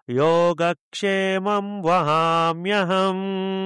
యోగక్షేమం వహామ్యహం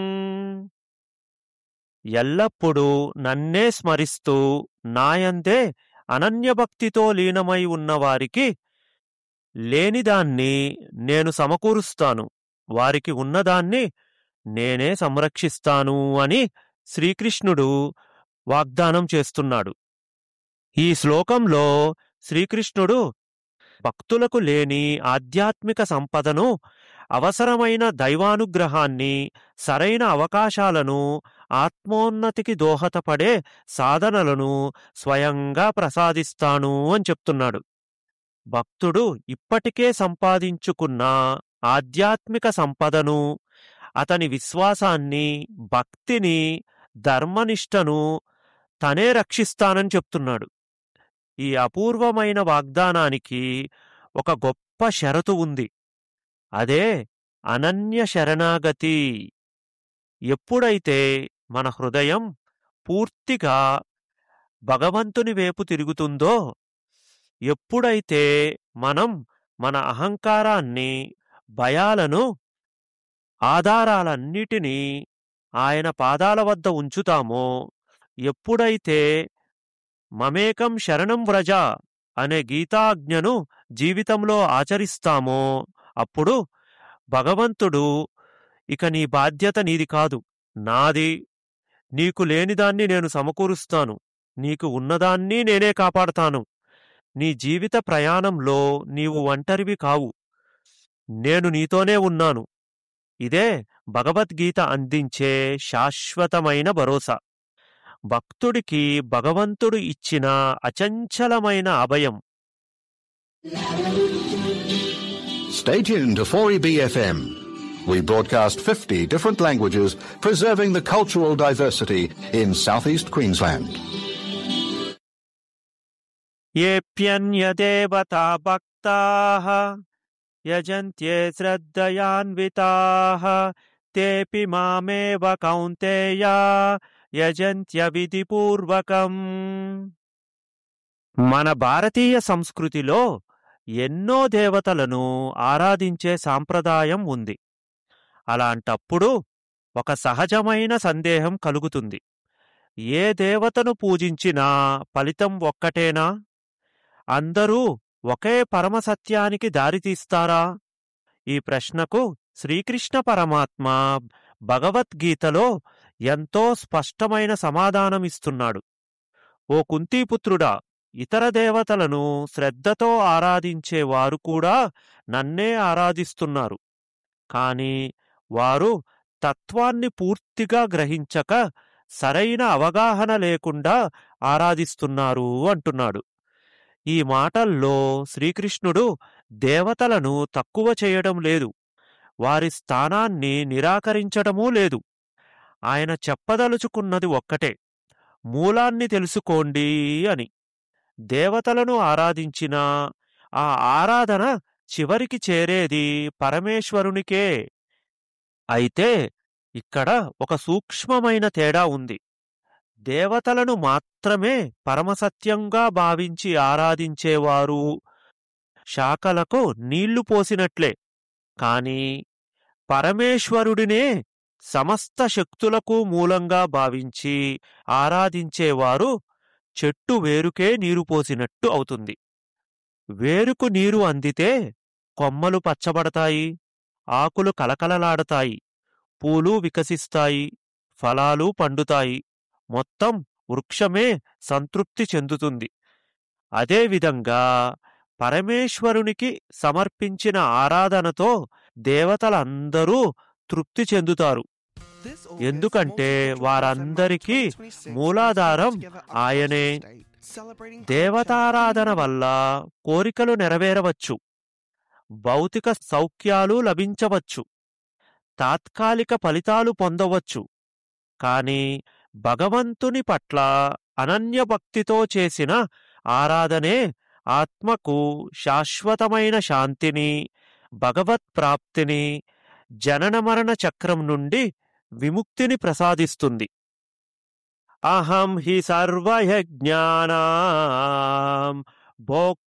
ఎల్లప్పుడూ నన్నే స్మరిస్తూ నాయందే అనన్యభక్తితో లీనమై ఉన్నవారికి లేనిదాన్ని నేను సమకూరుస్తాను వారికి ఉన్నదాన్ని నేనే సంరక్షిస్తాను అని శ్రీకృష్ణుడు వాగ్దానం చేస్తున్నాడు ఈ శ్లోకంలో శ్రీకృష్ణుడు భక్తులకు లేని ఆధ్యాత్మిక సంపదను అవసరమైన దైవానుగ్రహాన్ని సరైన అవకాశాలను ఆత్మోన్నతికి దోహదపడే సాధనలను స్వయంగా ప్రసాదిస్తాను అని చెప్తున్నాడు భక్తుడు ఇప్పటికే సంపాదించుకున్న ఆధ్యాత్మిక సంపదను అతని విశ్వాసాన్ని భక్తిని ధర్మనిష్టను తనే రక్షిస్తానని చెప్తున్నాడు ఈ అపూర్వమైన వాగ్దానానికి ఒక గొప్ప షరతు ఉంది అదే అనన్య శరణాగతి ఎప్పుడైతే మన హృదయం పూర్తిగా భగవంతుని వైపు తిరుగుతుందో ఎప్పుడైతే మనం మన అహంకారాన్ని భయాలను ఆధారాలన్నిటినీ ఆయన పాదాల వద్ద ఉంచుతామో ఎప్పుడైతే మమేకం శరణం వ్రజ అనే గీతాజ్ఞను జీవితంలో ఆచరిస్తామో అప్పుడు భగవంతుడు ఇక నీ బాధ్యత నీది కాదు నాది నీకు లేనిదాన్ని నేను సమకూరుస్తాను నీకు ఉన్నదాన్ని నేనే కాపాడతాను నీ జీవిత ప్రయాణంలో నీవు ఒంటరివి కావు నేను నీతోనే ఉన్నాను ఇదే భగవద్గీత అందించే శాశ్వతమైన భరోసా భక్తుడికి భగవంతుడు ఇచ్చిన అచంచలమైన అభయం Stay tuned to 4EBFM. We broadcast 50 different languages, preserving the cultural diversity in southeast Queensland. ఏప్యన్యదేవతా భక్తాః యజంత్యే శ్రద్ధయాన్వితాః తేపి మామేవ Kaunteya యజంత్య విధిపూర్వకం మన భారతీయ సంస్కృతిలో ఎన్నో దేవతలను ఆరాధించే సాంప్రదాయం ఉంది అలాంటప్పుడు ఒక సహజమైన సందేహం కలుగుతుంది ఏ దేవతను పూజించినా ఫలితం ఒక్కటేనా అందరూ ఒకే పరమసత్యానికి దారితీస్తారా ఈ ప్రశ్నకు శ్రీకృష్ణ పరమాత్మ భగవద్గీతలో ఎంతో స్పష్టమైన సమాధానమిస్తున్నాడు ఓ కుంతీపుత్రుడా ఇతర దేవతలను శ్రద్ధతో ఆరాధించేవారు కూడా నన్నే ఆరాధిస్తున్నారు కాని వారు తత్వాన్ని పూర్తిగా గ్రహించక సరైన అవగాహన లేకుండా ఆరాధిస్తున్నారు అంటున్నాడు ఈ మాటల్లో శ్రీకృష్ణుడు దేవతలను తక్కువ చేయడం లేదు వారి స్థానాన్ని నిరాకరించడమూ లేదు ఆయన చెప్పదలుచుకున్నది ఒక్కటే మూలాన్ని తెలుసుకోండి అని దేవతలను ఆరాధించినా ఆ ఆరాధన చివరికి చేరేది పరమేశ్వరునికే అయితే ఇక్కడ ఒక సూక్ష్మమైన తేడా ఉంది దేవతలను మాత్రమే పరమసత్యంగా భావించి ఆరాధించేవారు శాఖలకు నీళ్లు పోసినట్లే కాని పరమేశ్వరుడినే సమస్త శక్తులకు మూలంగా భావించి ఆరాధించేవారు చెట్టు వేరుకే నీరు పోసినట్టు అవుతుంది వేరుకు నీరు అందితే కొమ్మలు పచ్చబడతాయి ఆకులు కలకలలాడతాయి పూలు వికసిస్తాయి ఫలాలు పండుతాయి మొత్తం వృక్షమే సంతృప్తి చెందుతుంది అదేవిధంగా పరమేశ్వరునికి సమర్పించిన ఆరాధనతో దేవతలందరూ తృప్తి చెందుతారు ఎందుకంటే వారందరికీ మూలాధారం ఆయనే దేవతారాధన వల్ల కోరికలు నెరవేరవచ్చు భౌతిక సౌఖ్యాలు లభించవచ్చు తాత్కాలిక ఫలితాలు పొందవచ్చు కాని భగవంతుని పట్ల అనన్యభక్తితో చేసిన ఆరాధనే ఆత్మకు శాశ్వతమైన శాంతిని భగవత్ ప్రాప్తిని జననమరణ చక్రం నుండి విముక్తిని ప్రసాదిస్తుంది అహం హి సర్వయజ్ఞానాం భోక్త